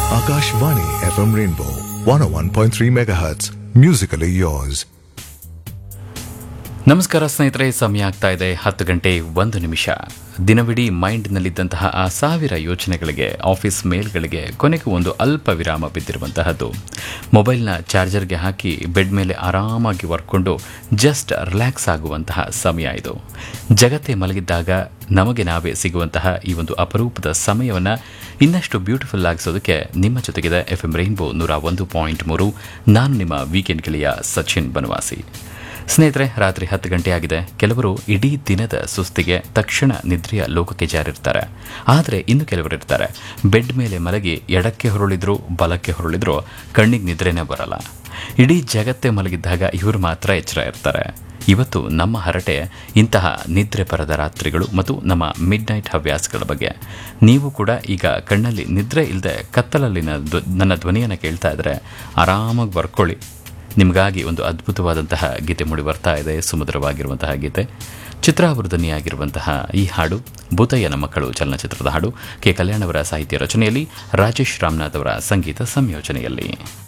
Akashvani FM Rainbow 101.3 MHz. Musically yours. ನಮಸ್ಕಾರ ಸ್ನೇಹಿತರೆ ಸಮಯ ಆಗ್ತಾ ಇದೆ ಹತ್ತು ಗಂಟೆ ಒಂದು ನಿಮಿಷ ದಿನವಿಡೀ ಮೈಂಡ್ನಲ್ಲಿದ್ದಂತಹ ಆ ಸಾವಿರ ಯೋಚನೆಗಳಿಗೆ ಆಫೀಸ್ ಮೇಲ್ಗಳಿಗೆ ಕೊನೆಗೂ ಒಂದು ಅಲ್ಪ ವಿರಾಮ ಬಿದ್ದಿರುವಂತಹದ್ದು ಮೊಬೈಲ್ನ ಚಾರ್ಜರ್ಗೆ ಹಾಕಿ ಬೆಡ್ ಮೇಲೆ ಆರಾಮಾಗಿ ವರ್ಕೊಂಡು ಜಸ್ಟ್ ರಿಲ್ಯಾಕ್ಸ್ ಆಗುವಂತಹ ಸಮಯ ಇದು ಜಗತ್ತೇ ಮಲಗಿದ್ದಾಗ ನಮಗೆ ನಾವೇ ಸಿಗುವಂತಹ ಈ ಒಂದು ಅಪರೂಪದ ಸಮಯವನ್ನು ಇನ್ನಷ್ಟು ಬ್ಯೂಟಿಫುಲ್ ಆಗಿಸೋದಕ್ಕೆ ನಿಮ್ಮ ಜೊತೆಗಿದೆ ಎಫ್ ಎಂ ರೈನ್ಬೋ ನೂರ ಒಂದು ಪಾಯಿಂಟ್ ಮೂರು ನಾನು ನಿಮ್ಮ ವೀಕೆಂಡ್ ಗೆಳೆಯ ಸಚಿನ್ ಬನವಾಸಿ ಸ್ನೇಹಿತರೆ ರಾತ್ರಿ ಹತ್ತು ಗಂಟೆ ಆಗಿದೆ ಕೆಲವರು ಇಡೀ ದಿನದ ಸುಸ್ತಿಗೆ ತಕ್ಷಣ ನಿದ್ರೆಯ ಲೋಕಕ್ಕೆ ಜಾರಿರ್ತಾರೆ ಆದರೆ ಇನ್ನು ಕೆಲವರು ಇರ್ತಾರೆ ಬೆಡ್ ಮೇಲೆ ಮಲಗಿ ಎಡಕ್ಕೆ ಹೊರಳಿದ್ರು ಬಲಕ್ಕೆ ಹೊರಳಿದ್ರು ಕಣ್ಣಿಗೆ ನಿದ್ರೆನೇ ಬರಲ್ಲ ಇಡೀ ಜಗತ್ತೇ ಮಲಗಿದ್ದಾಗ ಇವರು ಮಾತ್ರ ಎಚ್ಚರ ಇರ್ತಾರೆ ಇವತ್ತು ನಮ್ಮ ಹರಟೆ ಇಂತಹ ನಿದ್ರೆ ಪರದ ರಾತ್ರಿಗಳು ಮತ್ತು ನಮ್ಮ ಮಿಡ್ ನೈಟ್ ಹವ್ಯಾಸಗಳ ಬಗ್ಗೆ ನೀವು ಕೂಡ ಈಗ ಕಣ್ಣಲ್ಲಿ ನಿದ್ರೆ ಇಲ್ಲದೆ ಕತ್ತಲಲ್ಲಿನ ಧ್ವ- ನನ್ನ ಧ್ವನಿಯನ್ನು ಕೇಳ್ತಾ ಇದ್ರೆ ಆರಾಮಾಗಿ ಬರ್ಕೊಳ್ಳಿ ನಿಮಗಾಗಿ ಒಂದು ಅದ್ಭುತವಾದಂತಹ ಗೀತೆ ಮೂಡಿ ಬರ್ತಾ ಇದೆ ಸುಮಧುರವಾಗಿರುವಂತಹ ಗೀತೆ ಚಿತ್ರಾವೃದನಿಯಾಗಿರುವಂತಹ ಈ ಹಾಡು ಭೂತಯ್ಯನ ಮಕ್ಕಳು ಚಲನಚಿತ್ರದ ಹಾಡು ಕೆ ಕಲ್ಯಾಣ್ ಅವರ ಸಾಹಿತ್ಯ ರಚನೆಯಲ್ಲಿ ರಾಜೇಶ್ ರಾಮನಾಥ್ ಅವರ ಸಂಗೀತ ಸಂಯೋಜನೆಯಲ್ಲಿ